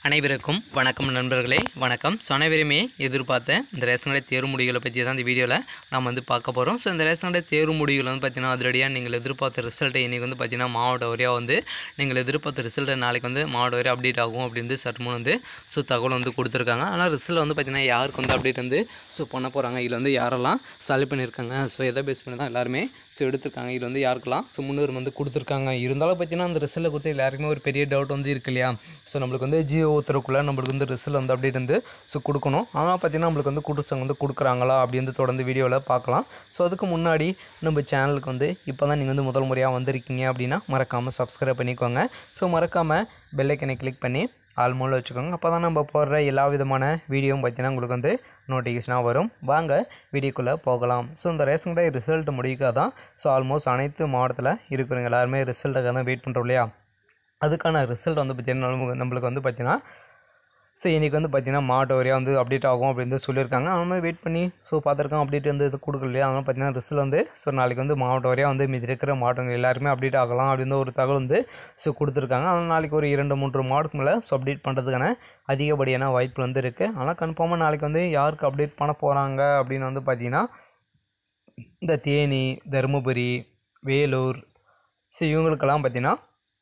அனைவருக்கும் வணக்கம் நண்பர்களே வணக்கம் ஸோ அனைவருமே எதிர்பார்த்த இந்த ரேஷன் கடை தேர்வு முடிவுகளை பற்றி தான் இந்த வீடியோவில் நாம் வந்து பார்க்க போகிறோம் ஸோ இந்த ரேஷன் கடை தேர்வு முடிவுகள் வந்து பார்த்தீங்கன்னா அதிரடியாக நீங்கள் எதிர்பார்த்த ரிசல்ட்டை இன்றைக்கி வந்து பார்த்தீங்கன்னா மாவட்ட வரையாக வந்து நீங்கள் எதிர்பார்த்த ரிசல்ட்டை நாளைக்கு வந்து மாவட்ட வரையாக அப்டேட் ஆகும் அப்படின்னு சற்றுமுன் வந்து ஸோ தகவல் வந்து கொடுத்துருக்காங்க ஆனால் ரிசல்ட் வந்து பார்த்தீங்கன்னா யாருக்கு வந்து அப்டேட் வந்து ஸோ பண்ண போகிறாங்க இதில் வந்து யாரெல்லாம் செலக்ட் பண்ணியிருக்காங்க ஸோ எதை பேஸ் பண்ணி தான் எல்லாருமே ஸோ எடுத்திருக்காங்க இதில் வந்து யாருக்கெல்லாம் ஸோ முன்னுரிமை வந்து கொடுத்துருக்காங்க இருந்தாலும் பார்த்தீங்கன்னா அந்த ரிசல்ட்டை கொடுத்து எல்லாருக்குமே ஒரு பெரிய டவுட் வந்து இருக்கு இல்லையா ஸோ நம்மளுக்கு வந்து ஜியோ உத்தரவுக்குள்ளே நம்மளுக்கு வந்து ரிசல்ட் வந்து அப்டேட் வந்து ஸோ கொடுக்கணும் ஆனால் பார்த்தீங்கன்னா நம்மளுக்கு வந்து கூட்டுச்சங்க வந்து கொடுக்குறாங்களா அப்படி வந்து தொடர்ந்து வீடியோவில் பார்க்கலாம் ஸோ அதுக்கு முன்னாடி நம்ம சேனலுக்கு வந்து இப்போ தான் நீங்கள் வந்து முதல் முறையாக வந்திருக்கீங்க அப்படின்னா மறக்காமல் சப்ஸ்கிரைப் பண்ணிக்கோங்க ஸோ மறக்காமல் பெல்லைக்கனை கிளிக் பண்ணி ஆல் மூலம் வச்சுக்கோங்க அப்போ தான் நம்ம போடுற எல்லா விதமான வீடியோவும் பார்த்தீங்கன்னா உங்களுக்கு வந்து நோட்டிஃபிகேஷனாக வரும் வாங்க வீடியோக்குள்ளே போகலாம் ஸோ இந்த ரேஷன் கடை ரிசல்ட் முடிக்காக தான் ஸோ ஆல்மோஸ்ட் அனைத்து மாவட்டத்தில் இருக்கிறவங்க எல்லாருமே ரிசல்ட்டுக்காக தான் வெயிட் பண்ணுறோம் இல்லையா அதுக்கான ரிசல்ட் வந்து பார்த்திங்கன்னா நம்மளுக்கு- நம்மளுக்கு வந்து பார்த்திங்கன்னா ஸோ இன்றைக்கி வந்து பார்த்திங்கன்னா மாவட்ட வரையாக வந்து அப்டேட் ஆகும் அப்படின்னு சொல்லியிருக்காங்க அந்த மாதிரி வெயிட் பண்ணி ஸோ பார்த்துருக்கோம் அப்டேட் வந்து இது கொடுக்கலையா அதனால் பார்த்தீங்கன்னா ரிசல்ட் வந்து ஸோ நாளைக்கு வந்து மாவட்ட வரையாக வந்து மீதி இருக்கிற மாவட்டங்கள் எல்லாருமே அப்டேட் ஆகலாம் அப்படின்னு ஒரு தகவல் வந்து ஸோ கொடுத்துருக்காங்க அதனால் நாளைக்கு ஒரு இரண்டு மூன்று மாவட்டத்துக்கு மேலே ஸோ அப்டேட் பண்ணுறதுக்கான அதிகப்படியான வாய்ப்பு வந்து இருக்குது ஆனால் கன்ஃபார்மாக நாளைக்கு வந்து யாருக்கு அப்டேட் பண்ண போகிறாங்க அப்படின்னு வந்து பார்த்திங்கன்னா இந்த தேனி தருமபுரி வேலூர் ஸோ இவங்களுக்கெல்லாம் பார்த்தீங்கன்னா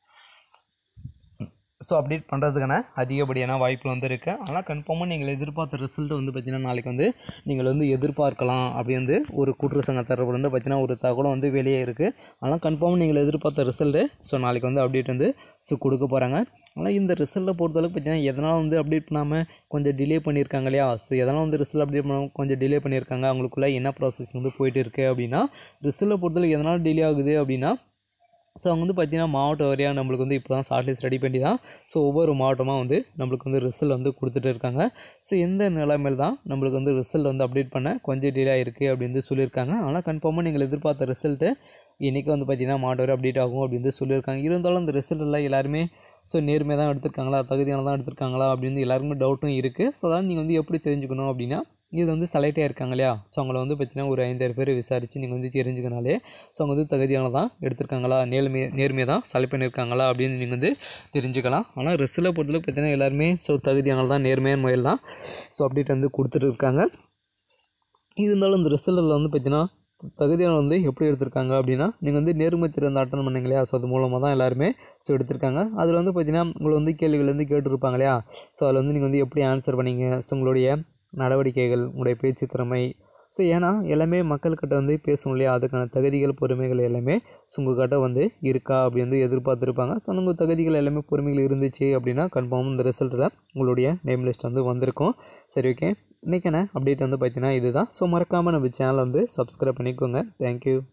ஸோ அப்டேட் பண்ணுறதுக்கான அதிகப்படியான வாய்ப்பு வந்து இருக்குது ஆனால் கன்ஃபார்மாக நீங்கள் எதிர்பார்த்த ரிசல்ட் வந்து பார்த்தீங்கன்னா நாளைக்கு வந்து நீங்கள் வந்து எதிர்பார்க்கலாம் அப்படி வந்து ஒரு கூட்டுறவு சங்க தரப்பு வந்து பார்த்தீங்கன்னா ஒரு தகவலும் வந்து வெளியே இருக்குது ஆனால் கன்ஃபார்மாக நீங்கள் எதிர்பார்த்த ரிசல்ட்டு ஸோ நாளைக்கு வந்து அப்டேட் வந்து ஸோ கொடுக்க போகிறாங்க ஆனால் இந்த ரிசல்ட்டை பொறுத்தளவுக்கு பார்த்தீங்கன்னா எதனால் வந்து அப்டேட் பண்ணாமல் கொஞ்சம் டிலே பண்ணியிருக்காங்க இல்லையா ஸோ எதனால் வந்து ரிசல்ட் அப்டேட் பண்ணாமல் கொஞ்சம் டிலே பண்ணியிருக்காங்க அவங்களுக்குள்ள என்ன ப்ராசஸ் வந்து போயிட்டு இருக்குது அப்படின்னா ரிசல்ட்டை பொறுத்தளவுக்கு எதனால் டிலே ஆகுது அப்படின்னா ஸோ அவங்க வந்து பார்த்திங்கன்னா மாவட்ட வாரியாக நம்மளுக்கு வந்து இப்போ தான் ஷார்ட் லிஸ்ட் ரெடி பண்ணி தான் ஸோ ஒவ்வொரு மாவட்டமாக வந்து நம்மளுக்கு வந்து ரிசல்ட் வந்து கொடுத்துட்டு இருக்காங்க ஸோ எந்த நிலைமையில் தான் நம்மளுக்கு வந்து ரிசல்ட் வந்து அப்டேட் பண்ண கொஞ்சம் டிலே ஆகிருக்கு அப்படின்னு வந்து சொல்லியிருக்காங்க ஆனால் கன்ஃபார்மாக நீங்கள் எதிர்பார்த்த ரிசல்ட்டு இன்றைக்கி வந்து பார்த்திங்கன்னா மாவட்ட வரை அப்டேட் ஆகும் அப்படின்னு வந்து சொல்லியிருக்காங்க இருந்தாலும் அந்த ரிசல்ட் எல்லாம் எல்லாருமே ஸோ நேர்மையாக தான் எடுத்திருக்காங்களா தகுதியான தான் எடுத்திருக்காங்களா அப்படின்னு எல்லாருக்குமே டவுட்டும் இருக்குது ஸோ அதான் நீங்கள் வந்து எப்படி தெரிஞ்சுக்கணும் அப்படின்னா இது வந்து செலக்ட் ஆயிருக்காங்க இல்லையா ஸோ அவங்கள வந்து பார்த்தீங்கன்னா ஒரு ஐந்தாயிரம் பேர் விசாரித்து நீங்கள் வந்து தெரிஞ்சுக்கனாலே ஸோ அவங்க வந்து தகுதியானதான் எடுத்திருக்காங்களா நேர்மை நேர்மையாக தான் செலக்ட் பண்ணியிருக்காங்களா அப்படின்னு நீங்கள் வந்து தெரிஞ்சுக்கலாம் ஆனால் ரிசல்ட்டை பொறுத்தளவுக்கு பார்த்தீங்கன்னா எல்லாருமே ஸோ தகுதியானதான் நேர்மையான முறையில் தான் ஸோ அப்டேட் வந்து கொடுத்துட்டு இருக்காங்க இருந்தாலும் இந்த ரிசல்ட்டில் வந்து பார்த்தீங்கன்னா தகுதியான வந்து எப்படி எடுத்திருக்காங்க அப்படின்னா நீங்கள் வந்து நேர்மை திறந்த அட்டன் பண்ணீங்க இல்லையா ஸோ அது மூலமாக தான் எல்லாருமே ஸோ எடுத்திருக்காங்க அதில் வந்து பார்த்தீங்கன்னா உங்களை வந்து கேள்விகள் வந்து கேட்டிருப்பாங்க இல்லையா ஸோ அதில் வந்து நீங்கள் வந்து எப்படி ஆன்சர் பண்ணீங்க ஸோ உங்களுடைய நடவடிக்கைகள் உங்களுடைய பேச்சு திறமை ஸோ ஏன்னா எல்லாமே மக்கள்கிட்ட வந்து பேசணும் இல்லையா அதுக்கான தகுதிகள் பொறுமைகள் எல்லாமே ஸோ உங்கள்கிட்ட வந்து இருக்கா அப்படி வந்து எதிர்பார்த்துருப்பாங்க ஸோ உங்கள் தகுதிகள் எல்லாமே பொறுமைகள் இருந்துச்சு அப்படின்னா கன்ஃபார்ம் இந்த ரிசல்ட்டில் உங்களுடைய நேம் லிஸ்ட் வந்து வந்திருக்கும் சரி ஓகே இன்றைக்கான அப்டேட் வந்து பார்த்தீங்கன்னா இதுதான் ஸோ மறக்காமல் நம்ம சேனலை வந்து சப்ஸ்கிரைப் பண்ணிக்கோங்க தேங்க்யூ